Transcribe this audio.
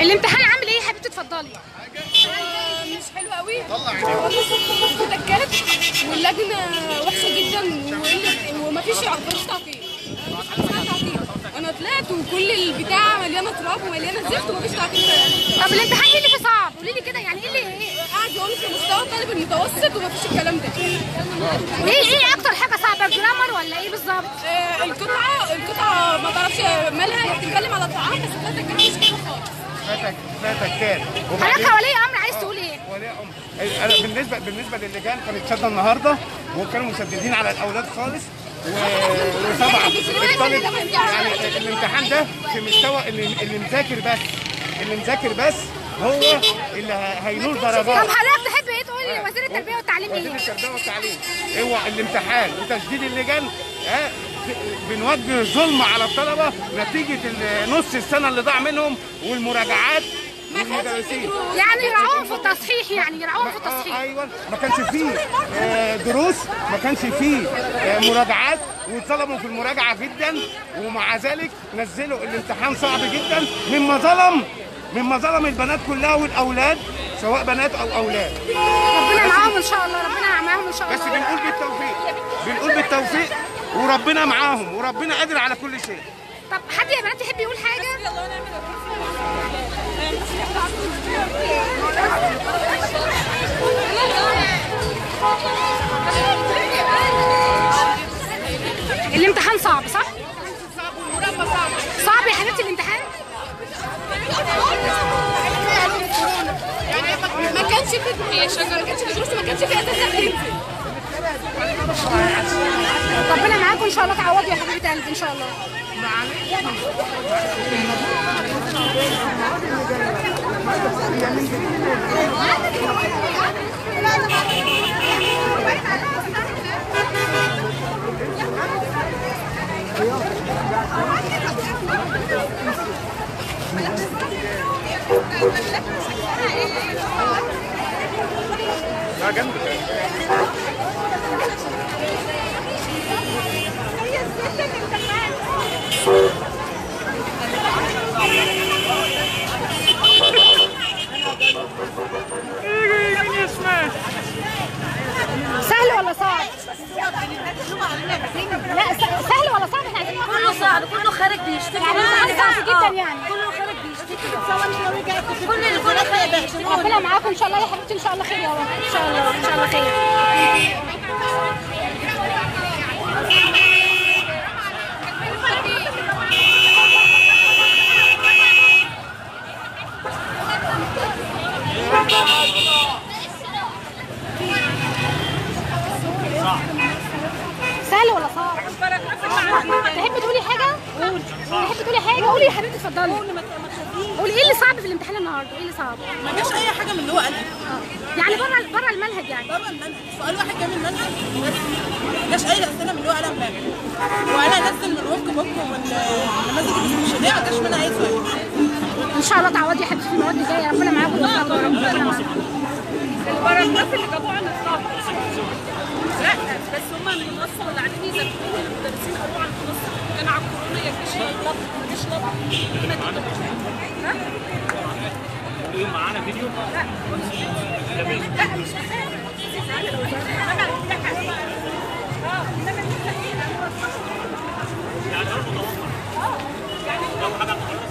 الامتحان عامل ايه يا حبيبتي اتفضلي مش حلو قوي والله تكات واللجنه وحشه جدا وقلة- ومفيش مفيش تعقيد انا طلعت وكل البتاع مليانه تراب ومليانه زفت ومفيش تعقيد طب الامتحان ايه اللي فيه صعب قولي لي كده يعني ايه اللي ايه قاعد يقول في مستوى الطالب المتوسط ومفيش الكلام ده ايه ايه اكتر حاجه صعبه الجرامر ولا ايه بالظبط آه، القطعه القطعه ما تعرفش مالها هي بتتكلم على الطعام بس لا تتكلم مش كده خالص فاتك فاتك كان حضرتك كولي امر عايز تقول ايه ولي امر انا بالنسبه بالنسبه للجان كانت شاده النهارده وكانوا مسددين على الاولاد خالص و- وطبعا الطالب يعني الامتحان ده في مستوى اللي, اللي مذاكر بس اللي مذاكر بس هو اللي ه- هينول طب درجات حضرتك تحب ايه تقولي لوزير التربيه والتعليم وزير ايه التربيه والتعليم هو الامتحان وتشديد اللجان ها ب- بنوجه ظلم على الطلبه نتيجه ال- نص السنه اللي ضاع منهم والمراجعات والمدرسين يعني يراعوهم في التصحيح يعني يراعوهم في آه التصحيح ايوه ما كانش فيه آه، دروس ما كانش فيه آه، مراجعات واتظلموا في المراجعه جدا ومع ذلك نزلوا الامتحان صعب جدا مما ظلم مما ظلم البنات كلها والاولاد سواء بنات او اولاد ربنا معاهم ان شاء الله ربنا معاهم ان شاء بس الله بنقول بالتوفيق بنقول بالتوفيق وربنا معاهم وربنا قادر على كل شيء طب حد يا بنات يحب يقول حاجه الامتحان صعب صح؟ صعب يا حبيبتي الامتحان؟ ما كانش في هي شجره ما كانش في دروس ما كانش في اساسا تنزل ربنا معاكم ان شاء الله تعوضوا يا حبيبه قلبي ان شاء الله لا جنب سهل ولا صعب؟ لا س- سهل ولا صعب احنا عايزين نعرف كله صعب كله خارج بيشتكي يعني الامتحان صعب جدا يعني كله خارج بيشتكي كل اللي كله خارج بيشتكي ربنا معاكم ان شاء الله يا حبيبتي ان شاء الله خير يا رب ان شاء الله ان شاء الله خير سهل ولا صعب؟ تحبي تقولي حاجة؟ قول تحبي تقولي حاجة؟ قولي يا حبيبتي اتفضلي قولي ايه اللي صعب في الامتحان النهارده؟ ايه اللي صعب؟ ما جاش اي حاجه من اللي هو قالها يعني بره بره المنهج يعني بره المنهج سؤال واحد جه من المنهج بس ما جاش اي اسئله من اللي هو قالها امبارح وانا انزل من ورك بوك والنماذج الاستشهاديه ما جاش منها اي سؤال ان شاء الله تعوضي يا حبيبتي في المواد الجايه ربنا معاكم ويوفقكم يا رب ربنا معاكم البراجراف اللي جابوه عن الطاقه لا بس هم من المنصه اللي قاعدين يذاكروا المدرسين قالوا عن المنصه كان على الكورونا يا جيش لب جيش لب ها؟ معانا فيديو لا مش يعني لو حاجه